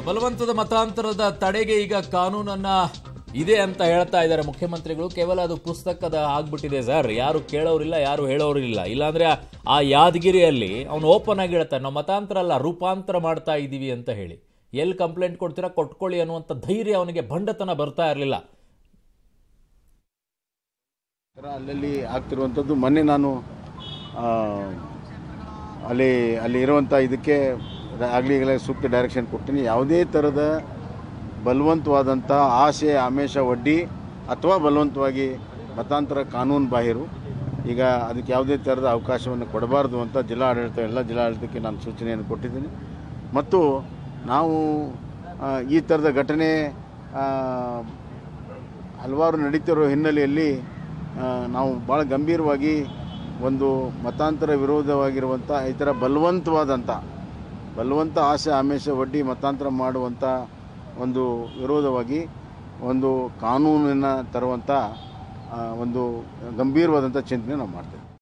ಬಲವಂತದ ಮತಾಂತರದ ತಡೆಗೆ ಈಗ ಕಾನೂನನ್ನ ಇದೆ ಅಂತ ಹೇಳ್ತಾ ಇದ್ದಾರೆ ಮುಖ್ಯಮಂತ್ರಿಗಳು ಕೇವಲ ಅದು ಪುಸ್ತಕದ ಆಗ್ಬಿಟ್ಟಿದೆ ಸರ್ ಯಾರು ಕೇಳೋರಿಲ್ಲ ಯಾರು ಹೇಳೋರಿಲ್ಲ ಇಲ್ಲಾಂದ್ರೆ ಆ ಯಾದಗಿರಿಯಲ್ಲಿ ಅವನು ಓಪನ್ ಆಗಿ ಹೇಳ್ತಾನೆ ನಾವು ಮತಾಂತರ ಅಲ್ಲ ರೂಪಾಂತರ ಮಾಡ್ತಾ ಇದ್ದೀವಿ ಅಂತ ಹೇಳಿ ಎಲ್ಲಿ ಕಂಪ್ಲೇಂಟ್ ಕೊಡ್ತೀರಾ ಕೊಟ್ಕೊಳ್ಳಿ ಅನ್ನುವಂಥ ಧೈರ್ಯ ಅವನಿಗೆ ಭಂಡತನ ಬರ್ತಾ ಇರಲಿಲ್ಲ ಥರ ಅಲ್ಲಲ್ಲಿ ಆಗ್ತಿರುವಂಥದ್ದು ಮೊನ್ನೆ ನಾನು ಆ, ಅಲ್ಲಿ ಅಲ್ಲಿ ಇರುವಂಥ ಇದಕ್ಕೆ ಆಗಲಿ ಈಗಲೇ ಸೂಕ್ತ ಡೈರೆಕ್ಷನ್ ಕೊಡ್ತೀನಿ ಯಾವುದೇ ಥರದ ಬಲವಂತವಾದಂಥ ಆಸೆ ಆಮೇಶ ಒಡ್ಡಿ ಅಥವಾ ಬಲವಂತವಾಗಿ ಮತಾಂತರ ಕಾನೂನು ಬಾಹಿರು ಈಗ ಅದಕ್ಕೆ ಯಾವುದೇ ಥರದ ಅವಕಾಶವನ್ನು ಕೊಡಬಾರ್ದು ಅಂತ ಜಿಲ್ಲಾಡಳಿತ ಎಲ್ಲ ಜಿಲ್ಲಾಡಳಿತಕ್ಕೆ ನಾನು ಸೂಚನೆಯನ್ನು ಕೊಟ್ಟಿದ್ದೀನಿ ಮತ್ತು ನಾವು ಆ, ಈ ಥರದ ಘಟನೆ ಆ, ಹಲವಾರು ನಡೀತಿರೋ ಹಿನ್ನೆಲೆಯಲ್ಲಿ ಆ, ನಾವು ಭಾಳ ಗಂಭೀರವಾಗಿ ಒಂದು ಮತಾಂತರ ವಿರೋಧವಾಗಿರುವಂಥ ಈ ಥರ ಬಲವಂತವಾದಂಥ ಬಲವಂತ ಆಸೆ ಆಮೇಶ ಒಡ್ಡಿ ಮತಾಂತರ ಮಾಡುವಂಥ ಒಂದು ವಿರೋಧವಾಗಿ ಒಂದು ಕಾನೂನನ್ನು ತರುವಂಥ ಆ, ಒಂದು ಗಂಭೀರವಾದಂಥ ಚಿಂತನೆ ನಾವು ಮಾಡ್ತೇವೆ